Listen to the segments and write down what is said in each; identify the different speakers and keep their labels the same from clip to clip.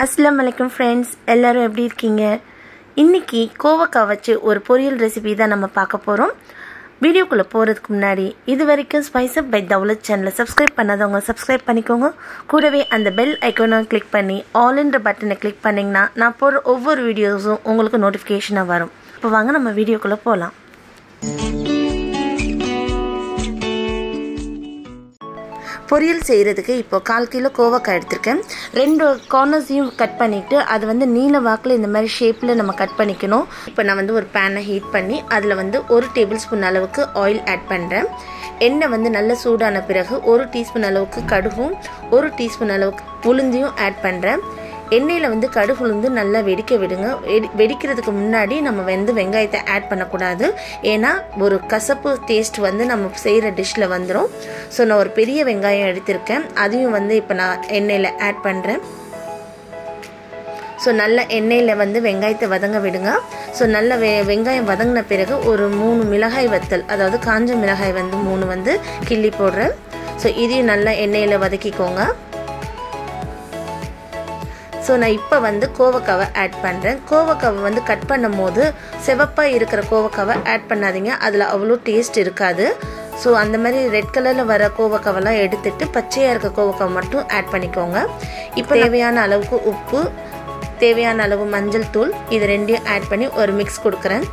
Speaker 1: அஸ்லாம் வலைக்கம் ஃப்ரெண்ட்ஸ் எல்லோரும் எப்படி இருக்கீங்க இன்றைக்கி கோவக்காய் வச்சு ஒரு பொரியல் ரெசிபி தான் நம்ம பார்க்க போகிறோம் வீடியோக்குள்ளே போகிறதுக்கு முன்னாடி இது வரைக்கும் ஸ்பைஸ் அப் பை தௌலத் சேனலை சப்ஸ்கிரைப் பண்ணாதவங்க சப்ஸ்கிரைப் பண்ணிக்கோங்க கூடவே அந்த பெல் ஐக்கானை கிளிக் பண்ணி ஆல்ன்ற பட்டனை கிளிக் பண்ணிங்கன்னா நான் போடுற ஒவ்வொரு வீடியோஸும் உங்களுக்கு நோட்டிஃபிகேஷனாக வரும் இப்போ வாங்க நம்ம வீடியோக்குள்ளே போகலாம் பொரியல் செய்கிறதுக்கு இப்போ கால் கிலோ கோவக்காய் எடுத்திருக்கேன் ரெண்டு கார்னர்ஸையும் கட் பண்ணிவிட்டு அது வந்து நீல வாக்கில் இந்த மாதிரி ஷேப்பில் நம்ம கட் பண்ணிக்கணும் இப்போ நான் வந்து ஒரு பேனை ஹீட் பண்ணி அதில் வந்து ஒரு டேபிள் ஸ்பூன் அளவுக்கு ஆயில் ஆட் பண்ணுறேன் எண்ணெய் வந்து நல்ல சூடான பிறகு ஒரு டீஸ்பூன் அளவுக்கு கடுகும் ஒரு டீஸ்பூன் அளவுக்கு உளுந்தையும் ஆட் பண்ணுறேன் எண்ணெயில் வந்து கடுகு உளுந்து நல்லா வெடிக்க விடுங்க வெடி வெடிக்கிறதுக்கு முன்னாடி நம்ம வந்து வெங்காயத்தை ஆட் பண்ணக்கூடாது ஏன்னா ஒரு கசப்பு டேஸ்ட் வந்து நம்ம செய்கிற டிஷ்ஷில் வந்துடும் ஸோ நான் ஒரு பெரிய வெங்காயம் எடுத்திருக்கேன் அதையும் வந்து இப்போ நான் எண்ணெயில் ஆட் பண்ணுறேன் ஸோ நல்ல எண்ணெயில் வந்து வெங்காயத்தை வதங்க விடுங்க ஸோ நல்ல வெ வெங்காயம் வதங்கின பிறகு ஒரு மூணு மிளகாய் வத்தல் அதாவது காஞ்ச மிளகாய் வந்து மூணு வந்து கிள்ளி போடுறேன் ஸோ இதையும் நல்லா எண்ணெயில் வதக்கிக்கோங்க ஸோ நான் இப்போ வந்து கோவக்காவை ஆட் பண்ணுறேன் கோவக்காவை வந்து கட் பண்ணும் போது செவப்பாக இருக்கிற கோவக்காவை ஆட் பண்ணாதீங்க அதில் அவ்வளோ டேஸ்ட் இருக்காது ஸோ அந்த மாதிரி ரெட் கலரில் வர கோவக்காவெல்லாம் எடுத்துட்டு பச்சையாக இருக்க கோவக்காவை மட்டும் ஆட் பண்ணிக்கோங்க இப்போ தேவையான அளவுக்கு உப்பு தேவையான அளவு மஞ்சள் தூள் இது ரெண்டையும் ஆட் பண்ணி ஒரு மிக்ஸ் கொடுக்குறேன்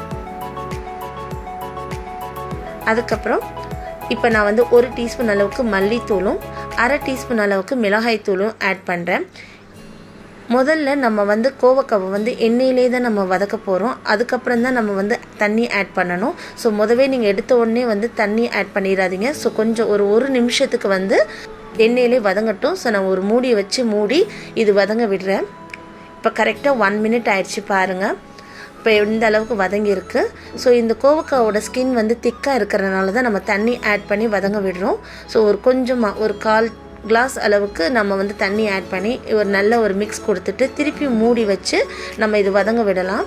Speaker 1: அதுக்கப்புறம் இப்போ நான் வந்து ஒரு டீஸ்பூன் அளவுக்கு மல்லித்தூளும் அரை டீஸ்பூன் அளவுக்கு மிளகாய் தூளும் ஆட் பண்ணுறேன் முதல்ல நம்ம வந்து கோவக்காவை வந்து எண்ணெயிலே தான் நம்ம வதக்க போகிறோம் அதுக்கப்புறம் தான் நம்ம வந்து தண்ணி ஆட் பண்ணணும் ஸோ முதவே நீங்கள் எடுத்த உடனே வந்து தண்ணி ஆட் பண்ணிடாதீங்க ஸோ கொஞ்சம் ஒரு ஒரு நிமிஷத்துக்கு வந்து எண்ணெயிலே வதங்கட்டும் ஸோ நான் ஒரு மூடியை வச்சு மூடி இது வதங்க விடுறேன் இப்போ கரெக்டாக ஒன் மினிட் ஆயிடுச்சு பாருங்கள் இப்போ எந்த அளவுக்கு வதங்கியிருக்கு ஸோ இந்த கோவக்காவோட ஸ்கின் வந்து திக்காக இருக்கிறனால தான் நம்ம தண்ணி ஆட் பண்ணி வதங்க விடுறோம் ஸோ ஒரு கொஞ்சமாக ஒரு கால் கிளாஸ் அளவுக்கு நம்ம வந்து தண்ணி ஆட் பண்ணி ஒரு நல்ல ஒரு மிக்ஸ் கொடுத்துட்டு திருப்பி மூடி வச்சு நம்ம இது வதங்க விடலாம்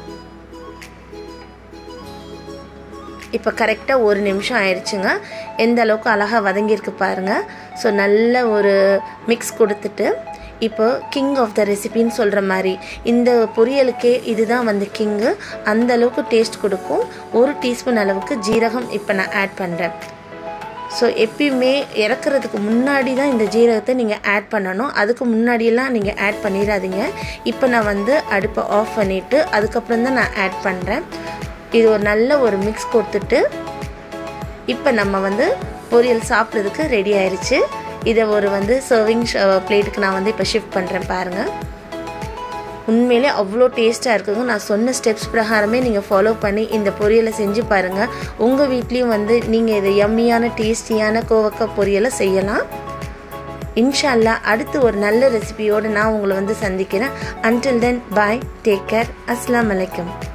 Speaker 1: இப்போ கரெக்டாக ஒரு நிமிஷம் ஆயிடுச்சுங்க எந்த அளவுக்கு அழகாக வதங்கியிருக்கு பாருங்கள் ஸோ நல்ல ஒரு மிக்ஸ் கொடுத்துட்டு இப்போ கிங் ஆஃப் த ரெசிபின்னு சொல்கிற மாதிரி இந்த பொரியலுக்கே இதுதான் வந்து கிங்கு அந்த அளவுக்கு டேஸ்ட் கொடுக்கும் ஒரு டீஸ்பூன் அளவுக்கு ஜீரகம் இப்போ நான் ஆட் பண்ணுறேன் ஸோ எப்பயுமே இறக்குறதுக்கு முன்னாடி தான் இந்த ஜீரகத்தை நீங்கள் ஆட் பண்ணணும் அதுக்கு முன்னாடியெல்லாம் நீங்கள் ஆட் பண்ணிடாதீங்க இப்போ நான் வந்து அடுப்பை ஆஃப் பண்ணிவிட்டு அதுக்கப்புறம் தான் நான் ஆட் பண்ணுறேன் இது ஒரு நல்ல ஒரு மிக்ஸ் கொடுத்துட்டு இப்போ நம்ம வந்து பொரியல் சாப்பிட்றதுக்கு ரெடி ஆயிடுச்சு இதை ஒரு வந்து சர்விங் பிளேட்டுக்கு நான் வந்து இப்போ ஷிஃப்ட் பண்ணுறேன் பாருங்கள் உண்மையிலே அவ்வளோ டேஸ்ட்டாக இருக்குங்க நான் சொன்ன ஸ்டெப்ஸ் பிரகாரமே நீங்கள் ஃபாலோ பண்ணி இந்த பொரியலை செஞ்சு பாருங்கள் உங்கள் வீட்லேயும் வந்து நீங்கள் இதை எம்மியான டேஸ்டியான கோவக்காய் பொரியலை செய்யலாம் இன்ஷால்லா அடுத்து ஒரு நல்ல ரெசிபியோடு நான் உங்களை வந்து சந்திக்கிறேன் until then bye take care அஸ்லாம் வலைக்கம்